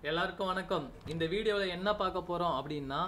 எல்லாருக்கும் வணக்கம் இந்த வீடியோவில் என்ன பார்க்க போகிறோம் அப்படின்னா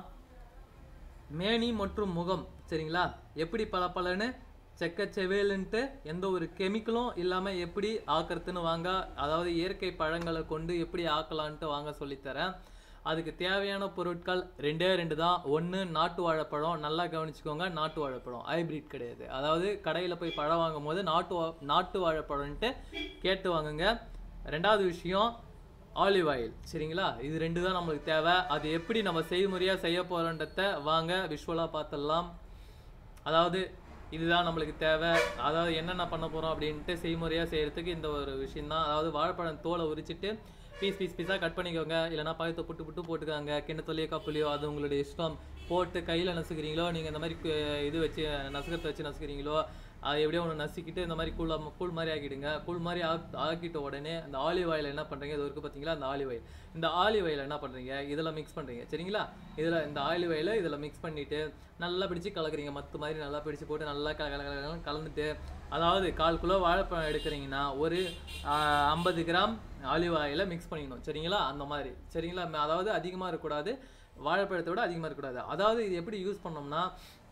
மேனி மற்றும் முகம் சரிங்களா எப்படி பளபளன்னு செக்க செவேலுன்ட்டு எந்த ஒரு கெமிக்கலும் இல்லாமல் எப்படி ஆக்கிறதுன்னு வாங்க அதாவது இயற்கை பழங்களை கொண்டு எப்படி ஆக்கலான்ட்டு வாங்க சொல்லித்தரேன் அதுக்கு தேவையான பொருட்கள் ரெண்டே ரெண்டு தான் ஒன்று நாட்டு வாழைப்பழம் நல்லா கவனிச்சுக்கோங்க நாட்டு வாழைப்பழம் ஹைபிரிட் கிடையாது அதாவது கடையில் போய் பழம் வாங்கும் போது நாட்டு வா நாட்டு வாழைப்பழம்ன்ட்டு கேட்டு வாங்குங்க ரெண்டாவது விஷயம் ஆலிவ் ஆயில் சரிங்களா இது ரெண்டு தான் நம்மளுக்கு தேவை அது எப்படி நம்ம செய்முறையாக செய்ய போகிறோன்றத வாங்க விஷுவலாக பார்த்துடலாம் அதாவது இதுதான் நம்மளுக்கு தேவை அதாவது என்னென்ன பண்ண போகிறோம் அப்படின்ட்டு செய்முறையாக செய்கிறதுக்கு இந்த ஒரு விஷயம்தான் அதாவது வாழைப்பழம் தோலை உரிச்சிட்டு பீஸ் பீஸ் பீஸாக கட் பண்ணிக்கோங்க இல்லைனா பழத்தை புட்டு புட்டு போட்டுக்காங்க கிண்ணத்துலையோ கப்புலையோ அது உங்களுடைய இஷ்டம் போட்டு கையில் நசுக்கிறீங்களோ நீங்கள் இந்த மாதிரி கு- இது வச்சு நசுக்கத்தை வச்சு நசுக்கிறீங்களோ அது எப்படியோ ஒன்று நசுக்கிட்டு இந்த மாதிரி கூழ் கூழ் மாதிரி ஆக்கிடுங்க கூழ் மாதிரி ஆக் ஆக்கிட்ட உடனே அந்த ஆலிவ் ஆயில் என்ன பண்ணுறீங்க இது இருக்குது பார்த்தீங்களா அந்த ஆலிவ் ஆயில் இந்த ஆலிவ் ஆயில் என்ன பண்ணுறீங்க இதில் மிக்ஸ் பண்ணுறீங்க சரிங்களா இதில் இந்த ஆலிவ் ஆயிலை இதில் மிக்ஸ் பண்ணிவிட்டு நல்லா பிடிச்சு கலக்குறீங்க மத்து மாதிரி நல்லா பிடிச்சு போட்டு நல்லா கல கல கல கலன்னு கலந்துட்டு அதாவது கால் கிலோ வாழைப்பழம் எடுக்கிறீங்கன்னா ஒரு ஐம்பது கிராம் ஆலிவ் ஆயிலை மிக்ஸ் பண்ணிக்கணும் சரிங்களா அந்த மாதிரி சரிங்களா ம- அதாவது அதிகமாக இருக்கக்கூடாது வாழைப்பழத்தை விட அதிகமாக இருக்கக்கூடாது அதாவது இது எப்படி யூஸ் பண்ணோம்னா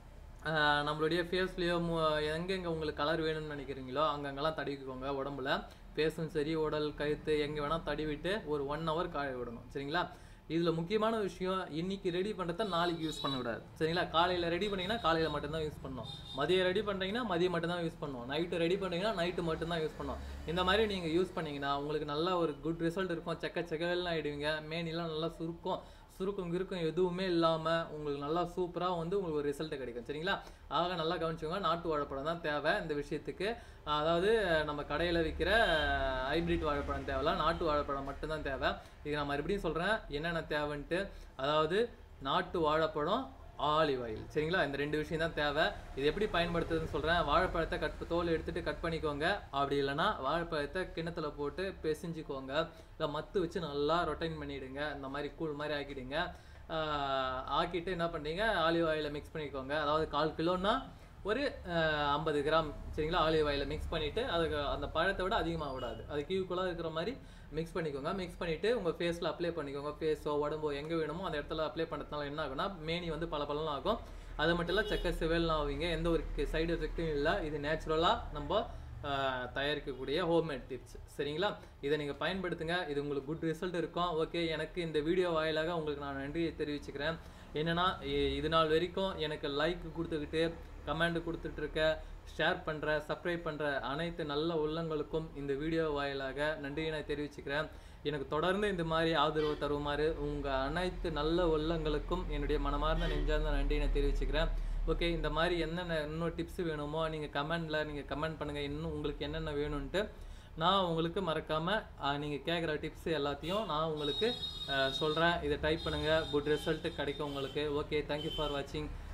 ஆஹ் நம்மளுடைய ஃபேஸ்லேயோ எங்கெங்கே உங்களுக்கு கலர் வேணும்னு நினைக்கிறீங்களோ அங்கங்கெல்லாம் தடவிக்கோங்க உடம்புல ஃபேஸும் சரி உடல் கழுத்து எங்கே வேணால் தடவிட்டு ஒரு ஒன் ஹவர் காய விடணும் சரிங்களா இதில் முக்கியமான விஷயம் இன்னைக்கு ரெடி பண்ணுறத நாளைக்கு யூஸ் பண்ணக்கூடாது சரிங்களா காலையில் ரெடி பண்ணீங்கன்னா காலையில் மட்டும்தான் யூஸ் பண்ணணும் மதியம் ரெடி பண்ணுறீங்கன்னா மதியம் மட்டும்தான் யூஸ் பண்ணணும் நைட்டு ரெடி பண்ணுறீங்கன்னா நைட்டு மட்டும்தான் யூஸ் பண்ணணும் இந்த மாதிரி நீங்கள் யூஸ் பண்ணீங்கன்னா உங்களுக்கு நல்ல ஒரு குட் ரிசல்ட் இருக்கும் செக்க செக்கவெல்லாம் ஆயிடுவீங்க மேனிலாம் நல்லா சுருக்கும் சுருக்கம் கிருக்கம் எதுவுமே இல்லாமல் உங்களுக்கு நல்லா சூப்பராக வந்து உங்களுக்கு ஒரு ரிசல்ட் கிடைக்கும் சரிங்களா ஆக நல்லா கவனிச்சுக்கோங்க நாட்டு வாழைப்பழம் தான் தேவை இந்த விஷயத்துக்கு அதாவது நம்ம கடையில் விற்கிற ஹைபிரிட் வாழைப்பழம் தேவையில்ல நாட்டு வாழைப்பழம் மட்டும்தான் தேவை இது நான் மறுபடியும் சொல்கிறேன் என்னென்ன தேவைன்ட்டு அதாவது நாட்டு வாழைப்பழம் ஆலிவ் ஆயில் சரிங்களா இந்த ரெண்டு விஷயம் தான் தேவை இது எப்படி பயன்படுத்துறதுன்னு சொல்கிறேன் வாழைப்பழத்தை கட் தோல் எடுத்துட்டு கட் பண்ணிக்கோங்க அப்படி இல்லைன்னா வாழைப்பழத்தை கிண்ணத்துல போட்டு பிசைஞ்சுக்கோங்க இல்லை மத்து வச்சு நல்லா ரொட்டைன் பண்ணிவிடுங்க இந்த மாதிரி கூழ் மாதிரி ஆக்கிடுங்க ஆஹ் ஆக்கிட்டு என்ன பண்ணுறீங்க ஆலிவ் ஆயிலை மிக்ஸ் பண்ணிக்கோங்க அதாவது கால் கிலோன்னா ஒரு ஐம்பது கிராம் சரிங்களா ஆலிவ் ஆயிலை மிக்ஸ் பண்ணிவிட்டு அதுக்கு அந்த பழத்தை விட அதிகமாக விடாது அது ஈக்குவலாக இருக்கிற மாதிரி மிக்ஸ் பண்ணிக்கோங்க மிக்ஸ் பண்ணிவிட்டு உங்கள் ஃபேஸில் அப்ளை பண்ணிக்கோங்க ஃபேஸோ உடம்போ எங்கே வேணுமோ அந்த இடத்துல அப்ளை பண்ணுறதுனால என்ன ஆகும்னா மேனி வந்து பல ஆகும் அது மட்டும் இல்லை செக்க சிவல்லாம் ஆவீங்க எந்த ஒரு சைடு எஃபெக்ட்டும் இல்லை இது நேச்சுரலாக நம்ம ஆஹ், தயாரிக்கக்கூடிய ஹோம்மேட் டிப்ஸ் சரிங்களா இதை நீங்கள் பயன்படுத்துங்க இது உங்களுக்கு குட் ரிசல்ட் இருக்கும் ஓகே எனக்கு இந்த வீடியோ வாயிலாக உங்களுக்கு நான் நன்றியை தெரிவிச்சுக்கிறேன் என்னன்னா இ- இது நாள் வரைக்கும் எனக்கு லைக் கொடுத்துக்கிட்டு கமெண்ட் கொடுத்துட்டு இருக்க ஷேர் பண்ணுற சப்ஸ்கிரைப் பண்ணுற அனைத்து நல்ல உள்ளங்களுக்கும் இந்த வீடியோ வாயிலாக நன்றியை நான் தெரிவிச்சுக்கிறேன் எனக்கு தொடர்ந்து இந்த மாதிரி ஆதரவு தருமாறு உங்கள் அனைத்து நல்ல உள்ளங்களுக்கும் என்னுடைய மனமார்ந்த நெஞ்சார்ந்த நன்றியை நான் தெரிவிச்சுக்கிறேன் ஓகே இந்த மாதிரி என்னென்ன இன்னும் டிப்ஸ் வேணுமோ நீங்கள் கமெண்டில் நீங்கள் கமெண்ட் பண்ணுங்கள் இன்னும் உங்களுக்கு என்னென்ன வேணும்ன்ட்டு நான் உங்களுக்கு மறக்காமல் நீங்கள் கேட்குற டிப்ஸ் எல்லாத்தையும் நான் உங்களுக்கு சொல்கிறேன் இதை டைப் பண்ணுங்கள் குட் ரிசல்ட் கிடைக்கும் உங்களுக்கு ஓகே தேங்க்யூ ஃபார் வாட்சிங்